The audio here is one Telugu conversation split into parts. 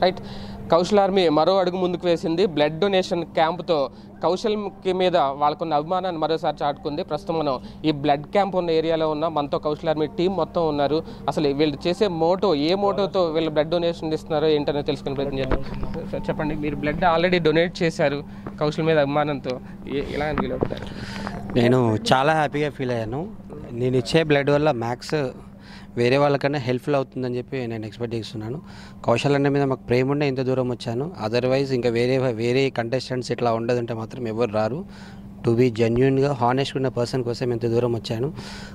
రైట్ కౌశల్ ఆర్మీ మరో అడుగు ముందుకు వేసింది బ్లడ్ డొనేషన్ క్యాంపుతో కౌశల్కి మీద వాళ్ళకున్న అభిమానాన్ని మరోసారి చాటుకుంది ప్రస్తుతం మనం ఈ బ్లడ్ క్యాంప్ ఉన్న ఏరియాలో ఉన్న మనతో కౌశల్ ఆర్మీ టీం మొత్తం ఉన్నారు అసలు వీళ్ళు చేసే మోటో ఏ మోటోతో వీళ్ళు బ్లడ్ డొనేషన్ ఇస్తున్నారో ఏంటనే తెలుసుకునే ప్రయత్నం చేద్దాం సార్ చెప్పండి మీరు బ్లడ్ ఆల్రెడీ డొనేట్ చేశారు కౌశల్ మీద అభిమానంతో ఏ- ఎలా ఫీల్ అవుతారు నేను చాలా హ్యాపీగా ఫీల్ అయ్యాను నేను ఇచ్చే బ్లడ్ వల్ల మ్యాక్స్ వేరే వాళ్ళకన్నా హెల్ప్ఫుల్ అవుతుందని చెప్పి నేను ఎక్స్పెక్ట్ చేస్తున్నాను కౌశల్ అన్న మీద మాకు ప్రేమ ఉండే ఇంత దూరం వచ్చాను అదర్వైజ్ ఇంకా వేరే వేరే కంటెస్టెంట్స్ ఇట్లా ఉండదంటే మాత్రం ఎవరు రారు టు బీ జెన్యున్గా హానెస్ట్ ఉన్న పర్సన్ కోసం ఇంత దూరం వచ్చాను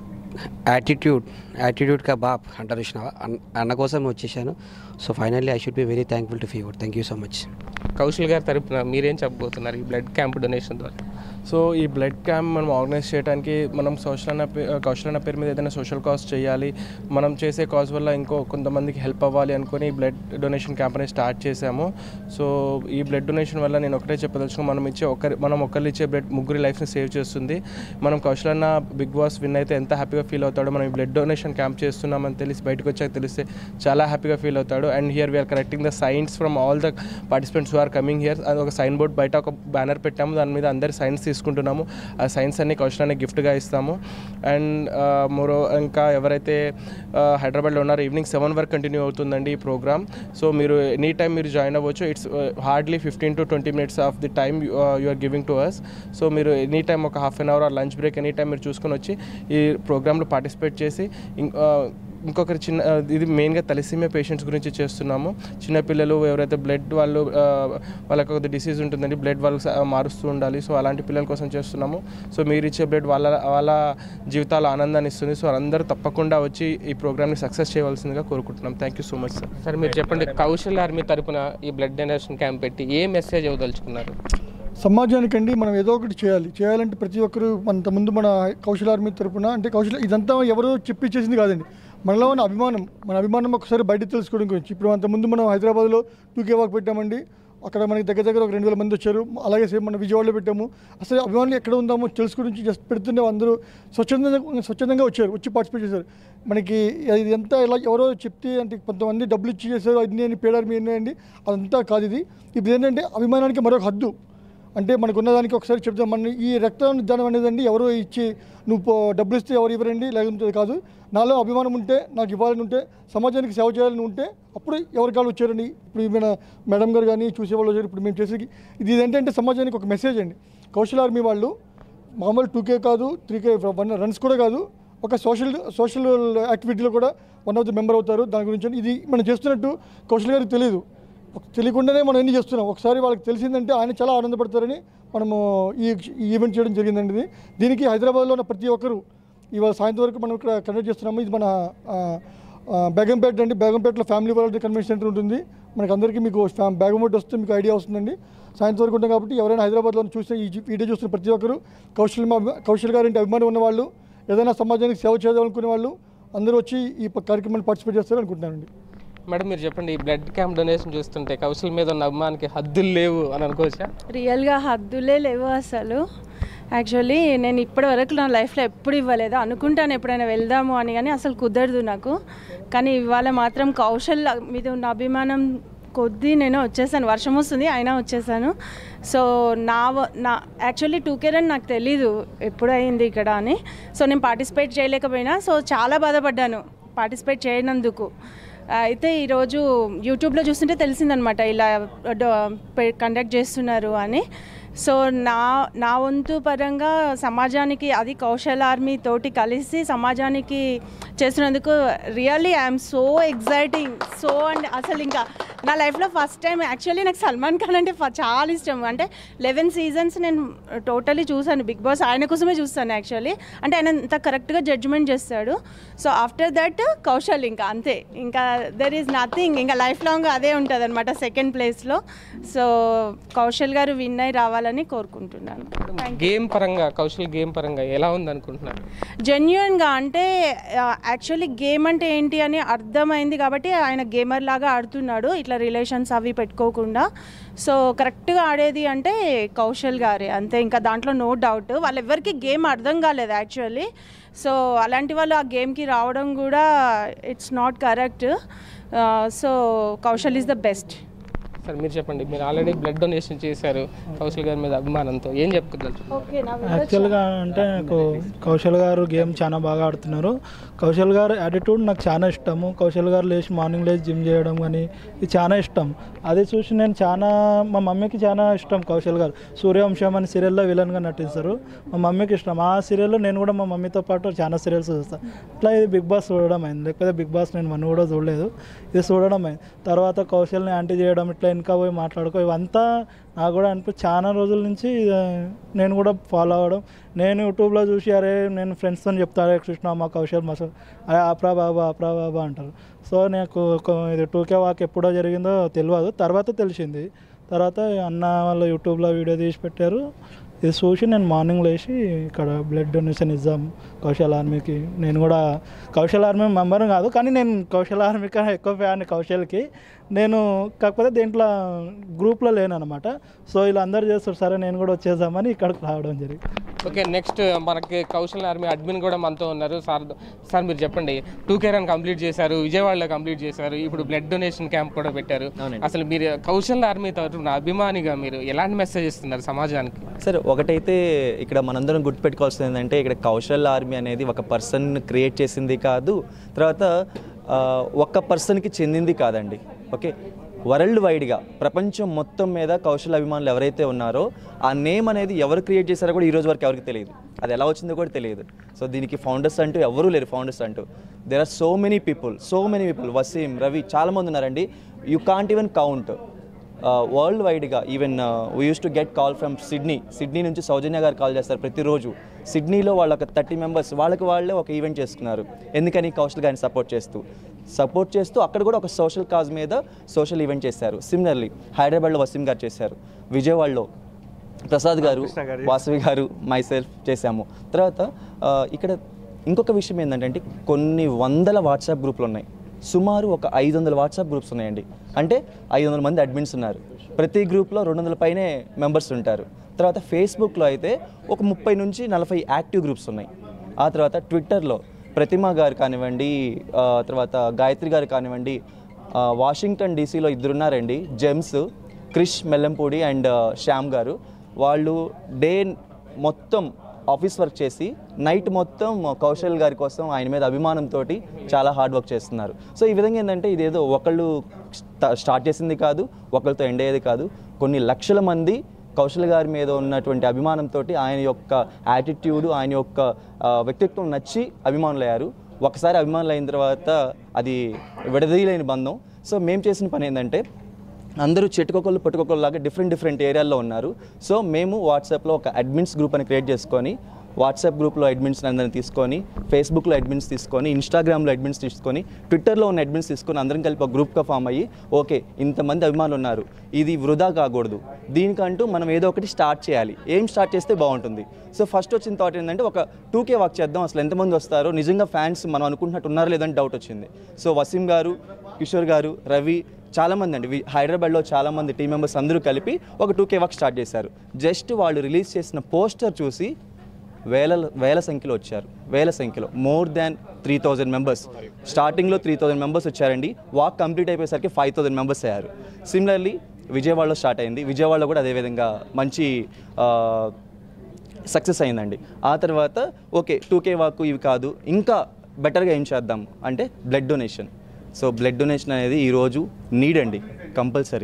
యాటిట్యూడ్ యాటిట్యూడ్ కా బాప్ అంటారు చూసినావా అన్న- అన్న కోసం వచ్చేసాను so finally I should be very thankful to fever thank you so much Kaushal గారి తరపున మీరేం చెప్పబోతున్నారు ఈ బ్లడ్ క్యాంప్ డొనేషన్ ద్వారా సో ఈ బ్లడ్ క్యాంప్ మనం ఆర్గనైజ్ చేయడానికి మనం సోషల్ అన్న పే- కౌశల్ అన్న పేరు మీద ఏదైనా సోషల్ కాజ్ చేయాలి మనం చేసే కాజ్ వల్ల ఇంకో కొంతమందికి హెల్ప్ అవ్వాలి అనుకుని ఈ బ్లడ్ డొనేషన్ క్యాంప్ అనేది స్టార్ట్ చేశాము సో ఈ బ్లడ్ డొనేషన్ వల్ల నేను ఒకటే చెప్పదలుచుకో మనం ఇచ్చే ఒకరి మనం ఒకరు ఇచ్చే బ్లడ్ ముగ్గురి లైఫ్ని సేవ్ చేస్తుంది మనం కౌశల్ అన్న బిగ్ బాస్ విన్ అయితే ఎంత హ్యాపీగా ఫీల్ అవుతాడో మనం ఈ బ్లడ్ డొనేషన్ క్యాంప్ చేస్తున్నామని తెలిసి బయటకు వచ్చాక తెలిస్తే చాలా హ్యాపీగా ఫీల్ అవుతాడు and here we are correcting the signs from all the participants who are coming here అది ఒక సైన్ బోర్డ్ బయట ఒక బ్యానర్ పెట్టాము దాని మీద అందరి సైన్స్ తీసుకుంటున్నాము ఆ సైన్స్ అన్ని కౌశల్ అనే గిఫ్ట్గా ఇస్తాము అండ్ మరో ఇంకా ఎవరైతే హైదరాబాద్లో ఉన్నారో ఈవినింగ్ సెవెన్ వరకు కంటిన్యూ అవుతుందండి ఈ ప్రోగ్రామ్ సో మీరు ఎనీ టైం మీరు జాయిన్ అవ్వచ్చు it's hardly fifteen to twenty minutes of the time you are giving to us so మీరు ఎనీ టైం ఒక half an hour or lunch break any time మీరు చూసుకొని వచ్చి ఈ ప్రోగ్రాంలో పార్టిసిపేట్ చేసి ఇం- ఆ, ఇంకొకరి చిన్న ఆ, ఇది మెయిన్గా తలసీమియా పేషెంట్స్ గురించి చేస్తున్నాము చిన్నపిల్లలు ఎవరైతే బ్లడ్ వాళ్ళు ఆ, వాళ్ళకి ఒక డిసీజ్ ఉంటుందండి బ్లడ్ వాళ్ళు స- మారుస్తూ ఉండాలి సో అలాంటి పిల్లల కోసం చేస్తున్నాము సో మీరు ఇచ్చే బ్లడ్ వాళ్ళ వాళ్ళ జీవితాల ఆనందాన్ని ఇస్తుంది సో అందరూ తప్పకుండా వచ్చి ఈ ప్రోగ్రామ్ని సక్సెస్ చేయవలసిందిగా కోరుకుంటున్నాం thank you so much sir sir మీరు చెప్పండి కౌశల్ ఆర్మీ తరపున ఈ బ్లడ్ డొనేషన్ క్యాంప్ పెట్టి ఏ మెసేజ్ ఇవ్వదలుచుకున్నారు సమాజానికండి మనం ఏదో ఒకటి చేయాలి చేయాలంటే ప్రతి ఒక్కరు అంత ముందు మన కౌశల ఆర్మీ తరపున అంటే కౌశల ఇదంతా ఎవరో చెప్పి చేసింది కాదండి మనలో ఉన్న అభిమానం మన అభిమానం ఒకసారి బయట తెలుసుకోవడం గురించి ఇప్పుడు అంతకుముందు మనం హైదరాబాద్లో టూకే వాక్ పెట్టామండి అక్కడ మనకి దగ్గర దగ్గర ఒక రెండు వేల మంది వచ్చారు అలాగే సేమ్ మన విజయవాడలో పెట్టాము అసలు అభిమానులు ఎక్కడ ఉందామో తెలుసుకోవడం గురించి జస్ట్ పెడుతుంటే అందరూ స్వచ్ఛందంగా స్వచ్ఛందంగా వచ్చారు వచ్చి పార్టిసిపేట్ చేశారు మనకి ఇది ఎంత ఇలా ఎవరో చెప్తే అంటే కొంతమంది డబ్బులు ఇచ్చి చేశారు అన్ని అని పేడార్మీ ఎన్ని అండి అదంతా కాదు ఇది ఇప్పుడు ఏంటంటే అభిమానానికి మరొక హద్దు అంటే మనకు ఉన్నదానికి ఒకసారి చెప్తాం మన ఈ రక్తదానం అనేదండి ఎవరో ఇచ్చి నువ్వు పో- డబ్బులు ఇస్తే ఎవరు ఇవ్వరండి లేకుంటే కాదు నాలో అభిమానం ఉంటే నాకు ఇవ్వాలని ఉంటే సమాజానికి సేవ చేయాలని ఉంటే అప్పుడు ఎవరి కాళ్ళు వచ్చారండి ఇప్పుడు ఈమెన మేడం గారు కానీ చూసేవాళ్ళు వచ్చారు ఇప్పుడు మేము చేసేది ఇది ఏంటంటే సమాజానికి ఒక మెసేజ్ అండి కౌశల్ ఆర్మీ వాళ్ళు మామూలు టూ కే కాదు త్రీ కే వన్ రన్స్ కూడా కాదు ఒక సోషల్ సోషల్ యాక్టివిటీలో కూడా వన్ ఆఫ్ ది మెంబర్ అవుతారు దాని గురించి ఇది మనం చేస్తున్నట్టు కౌశల్ గారికి తెలియదు ఒక- తెలియకుండానే మనం ఎన్ని చేస్తున్నాం ఒకసారి వాళ్ళకి తెలిసిందంటే ఆయన చాలా ఆనందపడతారని మనము ఈ ఈ ఈవెంట్ చేయడం జరిగిందండి ఇది దీనికి హైదరాబాద్లో ఉన్న ప్రతి ఒక్కరు ఇవాళ సాయంత్రం వరకు మనం ఇక్కడ కండక్ట్ చేస్తున్నాము ఇది మన ఆ, ఆ, బేగంపేట అండి బేగంపేటలో ఫ్యామిలీ వరల్డ్ కన్వెన్షన్ సెంటర్ ఉంటుంది మనకి అందరికీ మీకు ఫ్యా- బేగంపేట వస్తే మీకు ఐడియా వస్తుందండి సాయంత్రం వరకు ఉంటాం కాబట్టి ఎవరైనా హైదరాబాద్లో చూస్తే ఈ జీ- వీడియో చూస్తున్న ప్రతి ఒక్కరు కౌశల్ మా- కౌశల్ గారి అభిమానం ఉన్నవాళ్ళు ఏదైనా సమాజానికి సేవ చేయాలనుకునే వాళ్ళు అందరూ వచ్చి ఈ ప- కార్యక్రమాన్ని పార్టిసిపేట్ చేస్తారని అనుకుంటున్నానండి మేడం మీరు చెప్పండి ఈ బ్లడ్ క్యాంప్ డొనేషన్ చూస్తుంటే కౌశల్ మీద ఉన్న అభిమానికి హద్దులు లేవు అని అనుకోవచ్చా రియల్గా హద్దులే లేవు అసలు యాక్చువల్లీ నేను ఇప్పటి వరకు నా లైఫ్లో ఎప్పుడు ఇవ్వలేదు అనుకుంటాను ఎప్పుడైనా వెళ్దాము అని కానీ అసలు కుదరదు నాకు కానీ ఇవాళ మాత్రం కౌశల్ మీద ఉన్న అభిమానం కొద్దీ నేను వచ్చేసాను వర్షం వస్తుంది అయినా వచ్చేసాను సో నా వ- నా యాక్చువల్లీ టూ కేర్ అని నాకు తెలీదు ఎప్పుడు అయింది ఇక్కడ అని సో నేను పార్టిసిపేట్ చేయలేకపోయినా సో చాలా బాధపడ్డాను పార్టిసిపేట్ చేయనందుకు అయితే ఈరోజు యూట్యూబ్లో చూస్తుంటే తెలిసిందనమాట ఇలా కండక్ట్ చేస్తున్నారు అని సో నా నా వంతు పరంగా సమాజానికి అది కౌశల్ ఆర్మీ తోటి కలిసి సమాజానికి చేస్తున్నందుకు really I'm so exciting so and అసలు ఇంకా నా లైఫ్లో ఫస్ట్ టైం యాక్చువల్లీ నాకు సల్మాన్ ఖాన్ అంటే ఫ- చాలా ఇష్టం అంటే లెవెన్ సీజన్స్ నేను టోటలీ చూసాను బిగ్ బాస్ ఆయన కోసమే చూస్తాను యాక్చువల్లీ అంటే ఆయన అంత కరెక్ట్గా జడ్జ్మెంట్ చేస్తాడు సో ఆఫ్టర్ దట్ కౌశల్ ఇంకా అంతే ఇంకా దెర్ ఈజ్ నథింగ్ ఇంకా లైఫ్ లాంగ్ అదే ఉంటుంది అనమాట సెకండ్ ప్లేస్లో సో కౌశల్ గారు విన్ అయి రావాలని కోరుకుంటున్నాను గేమ్ పరంగా కౌశల్ గేమ్ పరంగా ఎలా ఉంది అనుకుంటున్నారు జెన్యున్గా అంటే యాక్చువల్లీ గేమ్ అంటే ఏంటి అని అర్థమైంది కాబట్టి ఆయన గేమర్ లాగా ఆడుతున్నాడు ఇట్లా రిలేషన్స్ అవి పెట్టుకోకుండా సో కరెక్ట్గా ఆడేది అంటే కౌశల్ గారే అంతే ఇంకా దాంట్లో నో డౌట్ వాళ్ళెవ్వరికి గేమ్ అర్థం కాలేదు యాక్చువల్లీ సో అలాంటి వాళ్ళు ఆ గేమ్కి రావడం కూడా it's not correct so Kaushal is the best sir మీరు చెప్పండి మీరు ఆల్రెడీ బ్లడ్ డొనేషన్ చేశారు కౌశల్ గారి మీద అభిమానంతో ఏం చెప్పుకోవచ్చు ఓకే నా యాక్చువల్గా అంటే నాకు కౌశల్ గారు గేమ్ చాలా బాగా ఆడుతున్నారు కౌశల్ గారు యాటిట్యూడ్ నాకు చాలా ఇష్టము కౌశల్ గారు లేచి మార్నింగ్ లేచి జిమ్ చేయడం కానీ ఇది చాలా ఇష్టం అది చూసి నేను చాలా మా మమ్మీకి చాలా ఇష్టం కౌశల్ గారు సూర్యవంశం అని సీరియల్లో విలన్గా నటిస్తారు మా మమ్మీకి ఇష్టం ఆ సీరియల్లో నేను కూడా మా మమ్మీతో పాటు చాలా సీరియల్స్ చూస్తాను ఇట్లా ఇది బిగ్ బాస్ చూడడం అయింది లేకపోతే బిగ్ బాస్ నేను మన కూడా చూడలేదు ఇది చూడడం అయింది తర్వాత కౌశల్ని యాంటీ చేయడం ఇట్లా వెనక పోయి మాట్లాడుకో ఇవంతా నాకు కూడా అనిపి చాలా రోజుల నుంచి ఇది నేను కూడా ఫాలో అవ్వడం నేను యూట్యూబ్లో చూసి అరే నేను ఫ్రెండ్స్తో చెప్తా అరే కృష్ణ మా కౌశల్ మా అరే ఆప్రా బాబా ఆప్రా బాబా అంటారు సో నాకు ఒక- ఇది టూకే వాక్ ఎప్పుడో జరిగిందో తెలియదు తర్వాత తెలిసింది తర్వాత అన్న వాళ్ళు యూట్యూబ్లో వీడియో తీసి పెట్టారు ఇది చూసి నేను మార్నింగ్ లేచి ఇక్కడ బ్లడ్ డొనేషన్ ఇద్దాం కౌశల్ ఆర్మీకి నేను కూడా కౌశల్ ఆర్మీ మెంబర్ కాదు కానీ నేను కౌశల్ ఆర్మీ కన్నా ఎక్కువ ఫ్యాన్ కౌశల్కి నేను కాకపోతే దీంట్లో గ్రూప్లో లేను అనమాట సో ఇలా అందరు చేస్తారు సరే నేను కూడా వచ్చేద్దామని ఇక్కడికి రావడం జరిగింది ఓకే నెక్స్ట్ మనకి కౌశల్ ఆర్మీ అడ్మిన్ కూడా మనతో ఉన్నారు సార్ సార్ మీరు చెప్పండి టూ కే రన్ కంప్లీట్ చేశారు విజయవాడలో కంప్లీట్ చేశారు ఇప్పుడు బ్లడ్ డొనేషన్ క్యాంప్ కూడా పెట్టారు అసలు మీరు కౌశల్ ఆర్మీ తరఫున అభిమానిగా మీరు ఎలాంటి మెసేజ్ ఇస్తున్నారు సమాజానికి సరే ఒకటైతే ఇక్కడ మనందరం గుర్తుపెట్టుకోవాల్సింది ఏంటంటే ఇక్కడ కౌశల్ ఆర్మీ అనేది ఒక పర్సన్ క్రియేట్ చేసింది కాదు తర్వాత ఆ, ఒక్క పర్సన్కి చెందింది కాదండి ఓకే వరల్డ్ వైడ్గా ప్రపంచం మొత్తం మీద కౌశల్ అభిమానులు ఎవరైతే ఉన్నారో ఆ నేమ్ అనేది ఎవరు క్రియేట్ చేశారో కూడా ఈ రోజు వరకు ఎవరికి తెలియదు అది ఎలా వచ్చిందో కూడా తెలియదు సో దీనికి ఫౌండర్స్ అంటూ ఎవరూ లేరు ఫౌండర్స్ అంటూ there are so many people so many people Waseem Ravi చాలామంది ఉన్నారండి you can't even count world వైడ్గా even we use to get call from Sydney Sydney నుంచి సౌజన్య గారు కాల్ చేస్తారు ప్రతిరోజు సిడ్నీలో వాళ్ళ ఒక థర్టీ మెంబర్స్ వాళ్ళకి వాళ్ళే ఒక ఈవెంట్ చేసుకున్నారు ఎందుకని కౌశల్ గారిని సపోర్ట్ చేస్తూ సపోర్ట్ చేస్తూ అక్కడ కూడా ఒక సోషల్ కాజ్ మీద సోషల్ ఈవెంట్ చేశారు సిమిలర్లీ హైదరాబాద్లో వసీం గారు చేశారు విజయవాడలో ప్రసాద్ గారు వాసవి గారు మై సెల్ఫ్ చేశాము తర్వాత ఆ, ఇక్కడ ఇంకొక విషయం ఏంటంటే కొన్ని వందల వాట్సాప్ గ్రూపులు ఉన్నాయి సుమారు ఒక ఐదు వందల వాట్సాప్ గ్రూప్స్ ఉన్నాయండి అంటే ఐదు వందల మంది అడ్మిన్స్ ఉన్నారు ప్రతి గ్రూప్లో రెండు వందల పైనే మెంబర్స్ ఉంటారు తర్వాత ఫేస్బుక్లో అయితే ఒక ముప్పై నుంచి నలభై యాక్టివ్ గ్రూప్స్ ఉన్నాయి ఆ తర్వాత ట్విట్టర్లో ప్రతిమ గారు కానివ్వండి ఆ, తర్వాత గాయత్రి గారు కానివ్వండి ఆ, వాషింగ్టన్ డీసీలో ఇద్దరున్నారండి జెమ్స్ క్రిష్ మెల్లంపూడి అండ్ శ్యామ్ గారు వాళ్ళు డే మొత్తం ఆఫీస్ వర్క్ చేసి నైట్ మొత్తం కౌశల్ గారి కోసం ఆయన మీద అభిమానంతో చాలా హార్డ్ వర్క్ చేస్తున్నారు సో ఈ విధంగా ఏంటంటే ఇదేదో ఒకళ్ళు స్టా- స్టార్ట్ చేసింది కాదు ఒకళ్ళతో ఎండ్ అయ్యేది కాదు కొన్ని లక్షల మంది కౌశల్ గారి మీద ఉన్నటువంటి అభిమానంతో ఆయన యొక్క యాటిట్యూడ్ ఆయన యొక్క ఆ, వ్యక్తిత్వం నచ్చి అభిమానులయ్యారు ఒకసారి అభిమానులు అయిన తర్వాత అది విడదీయలేని బంధం సో మేము చేసిన పని ఏంటంటే అందరూ చెట్టుకొకళ్ళు పట్టుకొకళ్ళు లాగా డిఫరెంట్ డిఫరెంట్ ఏరియాల్లో ఉన్నారు సో మేము వాట్సాప్లో ఒక అడ్మిన్స్ గ్రూప్ అని క్రియేట్ చేసుకొని వాట్సాప్ గ్రూప్లో అడ్మిన్స్ అందరిని తీసుకొని ఫేస్బుక్లో అడ్మిన్స్ తీసుకొని ఇన్స్టాగ్రామ్లో అడ్మిన్స్ తీసుకొని ట్విట్టర్లో ఉన్న అడ్మిన్స్ తీసుకొని అందరం కలిపి ఒక గ్రూప్గా ఫామ్ అయ్యి ఓకే ఇంతమంది అభిమానులు ఉన్నారు ఇది వృధా కాకూడదు దీనికంటూ మనం ఏదో ఒకటి స్టార్ట్ చేయాలి ఏం స్టార్ట్ చేస్తే బాగుంటుంది సో ఫస్ట్ వచ్చిన థాట్ ఏంటంటే ఒక టూ కే వాక్ చేద్దాం అసలు ఎంతమంది వస్తారో నిజంగా ఫ్యాన్స్ మనం అనుకుంటున్నట్టు ఉన్నారో లేదని డౌట్ వచ్చింది సో వసీం గారు కిషోర్ గారు రవి చాలామంది అండి వి- హైదరాబాద్లో చాలామంది టీం మెంబర్స్ అందరూ కలిపి ఒక టూ కే వాక్ స్టార్ట్ చేశారు జస్ట్ వాళ్ళు రిలీజ్ చేసిన పోస్టర్ చూసి వేల వేల సంఖ్యలో వచ్చారు వేల సంఖ్యలో more than three thousand members స్టార్టింగ్లో త్రీ థౌజండ్ మెంబర్స్ వచ్చారండి వాక్ కంప్లీట్ అయిపోయేసరికి ఫైవ్ థౌజండ్ మెంబర్స్ అయ్యారు సిమిలర్లీ విజయవాడలో స్టార్ట్ అయింది విజయవాడలో కూడా అదేవిధంగా మంచి సక్సెస్ అయిందండి ఆ తర్వాత ఓకే టూ కే వాక్ ఇవి కాదు ఇంకా బెటర్గా ఏం చేద్దాం అంటే blood donation so blood donation అనేది ఈరోజు నీడ్ అండి కంపల్సరీ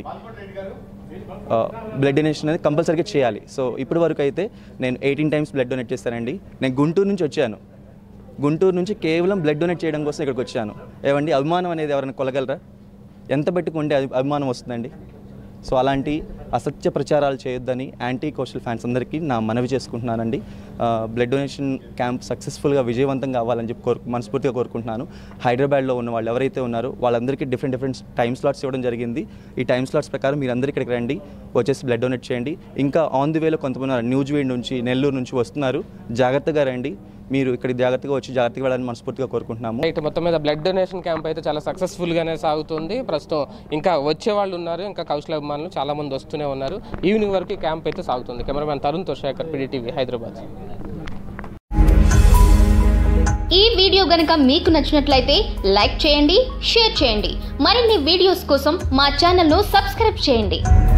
బ్లడ్ డొనేషన్ అనేది కంపల్సరీగా చేయాలి సో ఇప్పటి వరకు అయితే నేను ఎయిటీన్ టైమ్స్ బ్లడ్ డొనేట్ చేస్తానండి నేను గుంటూరు నుంచి వచ్చాను గుంటూరు నుంచి కేవలం బ్లడ్ డొనేట్ చేయడం కోసం ఇక్కడికి వచ్చాను ఏమండి అభిమానం అనేది ఎవరైనా కొలగలరా ఎంత పెట్టుకుంటే అది అభిమానం వస్తుందండి సో అలాంటి అసత్య ప్రచారాలు చేయొద్దని యాంటీ కోస్టల్ ఫ్యాన్స్ అందరికీ నా మనవి చేసుకుంటున్నానండి బ్లడ్ డొనేషన్ క్యాంప్ సక్సెస్ఫుల్గా విజయవంతంగా అవ్వాలని చెప్పి కోరు మనస్ఫూర్తిగా కోరుకుంటున్నాను హైదరాబాద్లో ఉన్న వాళ్ళు ఎవరైతే ఉన్నారో వాళ్ళందరికీ డిఫరెంట్ డిఫరెంట్ టైం స్లాట్స్ ఇవ్వడం జరిగింది ఈ టైం స్లాట్స్ ప్రకారం మీరు అందరూ ఇక్కడికి రండి వచ్చేసి బ్లడ్ డొనేట్ చేయండి ఇంకా ఆన్ ది వేలో కొంతమంది ఉన్నారు. న్యూజివీడ్ నుంచి నెల్లూరు నుంచి వస్తున్నారు జాగ్రత్తగా రండి మీరు ఇక్కడ జాగ్రత్తగా వచ్చి జాగ్రత్తగా వెళ్ళాలని మనస్ఫూర్తిగా కోరుకుంటున్నాము రైట్ మొత్తం మీద బ్లడ్ డొనేషన్ క్యాంప్ అయితే చాలా సక్సెస్ఫుల్ గానే సాగుతుంది ప్రస్తుతం ఇంకా వచ్చే వాళ్ళు ఉన్నారు ఇంకా కౌశల అభిమానులు చాలా మంది వస్తూనే ఉన్నారు ఈవినింగ్ వరకు ఈ క్యాంప్ అయితే సాగుతుంది కెమెరామెన్ తరుణ్ తో శేఖర్ పిడిటీవీ హైదరాబాద్ ఈ వీడియో గనుక మీకు నచ్చినట్లయితే లైక్ చేయండి షేర్ చేయండి మరిన్ని వీడియోస్ కోసం మా ఛానల్ను సబ్స్క్రైబ్ చేయండి